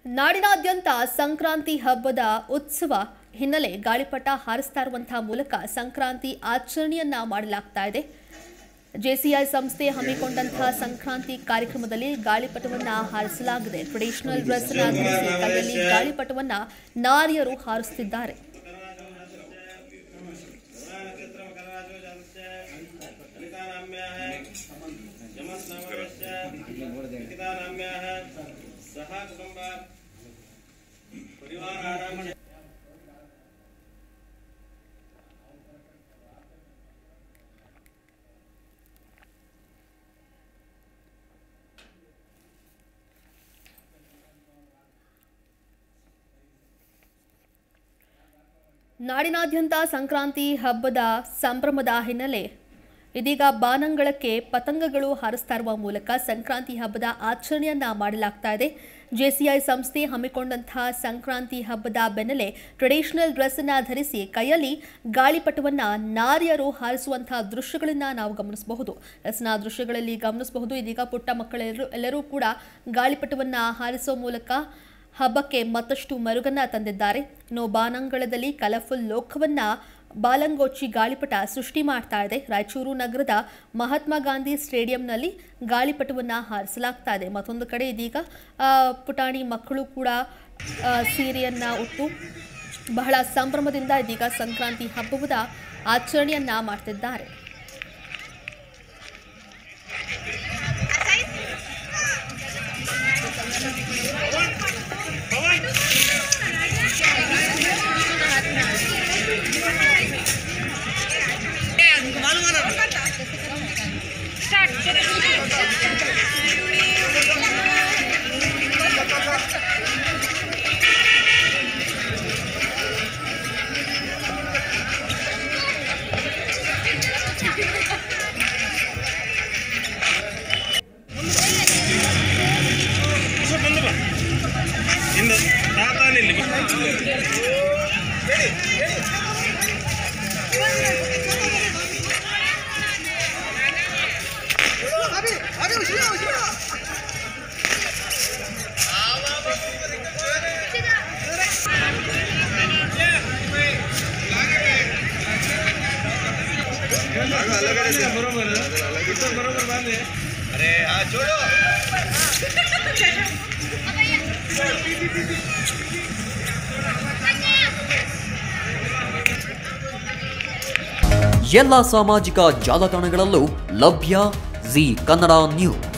ನಾಡಿನಾದ್ಯಂತ ಸಂಕ್ರಾಂತಿ ಹಬ್ಬದ ಉತ್ಸವ ಹಿನ್ನೆಲೆ ಗಾಳಿಪಟ ಹಾರಿಸ್ತಾ ಇರುವಂತಹ ಮೂಲಕ ಸಂಕ್ರಾಂತಿ ಆಚರಣೆಯನ್ನ ಮಾಡಲಾಗ್ತಾ ಇದೆ ಜೆಸಿಐ ಸಂಸ್ಥೆ ಹಮ್ಮಿಕೊಂಡಂತಹ ಸಂಕ್ರಾಂತಿ ಕಾರ್ಯಕ್ರಮದಲ್ಲಿ ಗಾಳಿಪಟವನ್ನ ಹಾರಿಸಲಾಗಿದೆ ಟ್ರೆಡಿಷನಲ್ ಡ್ರೆಸ್ ಧರಿಸಿ ಕೈಯಲ್ಲಿ ಗಾಳಿಪಟವನ್ನ ನಾರಿಯರು ಹಾರಿಸುತ್ತಿದ್ದಾರೆ सह कुटुंब परिवाराणां ನಾಡಿನಾದ್ಯಂತ ಸಂಕ್ರಾಂತಿ ಹಬ್ಬದ ಸಂಭ್ರಮದ ಹಿನ್ನೆಲೆ ಇದೀಗ ಬಾನಂಗಳಕ್ಕೆ ಪತಂಗಗಳು ಹಾರಿಸ್ತಾ ಇರುವ ಮೂಲಕ ಸಂಕ್ರಾಂತಿ ಹಬ್ಬದ ಆಚರಣೆಯನ್ನ ಮಾಡಲಾಗ್ತಾ ಇದೆ ಜೆಸಿಐ ಸಂಸ್ಥೆ ಹಮ್ಮಿಕೊಂಡಂತಹ ಸಂಕ್ರಾಂತಿ ಹಬ್ಬದ ಬೆನ್ನಲ್ಲೇ ಟ್ರೆಡಿಷನಲ್ ಡ್ರೆಸ್ ಅನ್ನ ಧರಿಸಿ ಕೈಯಲ್ಲಿ ಗಾಳಿಪಟವನ್ನ ನಾರಿಯರು ಹಾರಿಸುವಂತಹ ದೃಶ್ಯಗಳನ್ನ ನಾವು ಗಮನಿಸಬಹುದು ಎಸ್ನ ದೃಶ್ಯಗಳಲ್ಲಿ ಗಮನಿಸಬಹುದು ಇದೀಗ ಪುಟ್ಟ ಮಕ್ಕಳೆಲ್ಲರೂ ಎಲ್ಲರೂ ಕೂಡ ಗಾಳಿಪಟವನ್ನ ಹಾರಿಸುವ ಮೂಲಕ ಹಬ್ಬಕ್ಕೆ ಮತ್ತಷ್ಟು ಮೆರುಗನ್ನ ತಂದಿದ್ದಾರೆ ಇನ್ನು ಬಾನಂಗಳದಲ್ಲಿ ಕಲರ್ಫುಲ್ ಲೋಕವನ್ನ ಬಾಲಂಗೋಚಿ ಗಾಳಿಪಟ ಸೃಷ್ಟಿ ಮಾಡ್ತಾ ಇದೆ ರಾಯಚೂರು ನಗರದ ಮಹಾತ್ಮ ಗಾಂಧಿ ಸ್ಟೇಡಿಯಂನಲ್ಲಿ ಗಾಳಿಪಟವನ್ನ ಹಾರಿಸಲಾಗ್ತಾ ಇದೆ ಮತ್ತೊಂದು ಕಡೆ ಇದೀಗ ಆ, ಪುಟಾಣಿ ಮಕ್ಕಳು ಕೂಡ ಆ, ಸೀರೆಯನ್ನ ಉಟ್ಟು ಬಹಳ ಸಂಭ್ರಮದಿಂದ ಇದೀಗ ಸಂಕ್ರಾಂತಿ ಹಬ್ಬದ ಆಚರಣೆಯನ್ನ ಮಾಡ್ತಿದ್ದಾರೆ ಇಂದು ತಾತಾನಿಲ್ಲಿ ಎಲ್ಲ ಸಾಮಾಜಿಕ ಜಾಲತಾಣಗಳಲ್ಲೂ ಲಭ್ಯ ಜಿ ಕನ್ನಡ ನ್ಯೂಸ್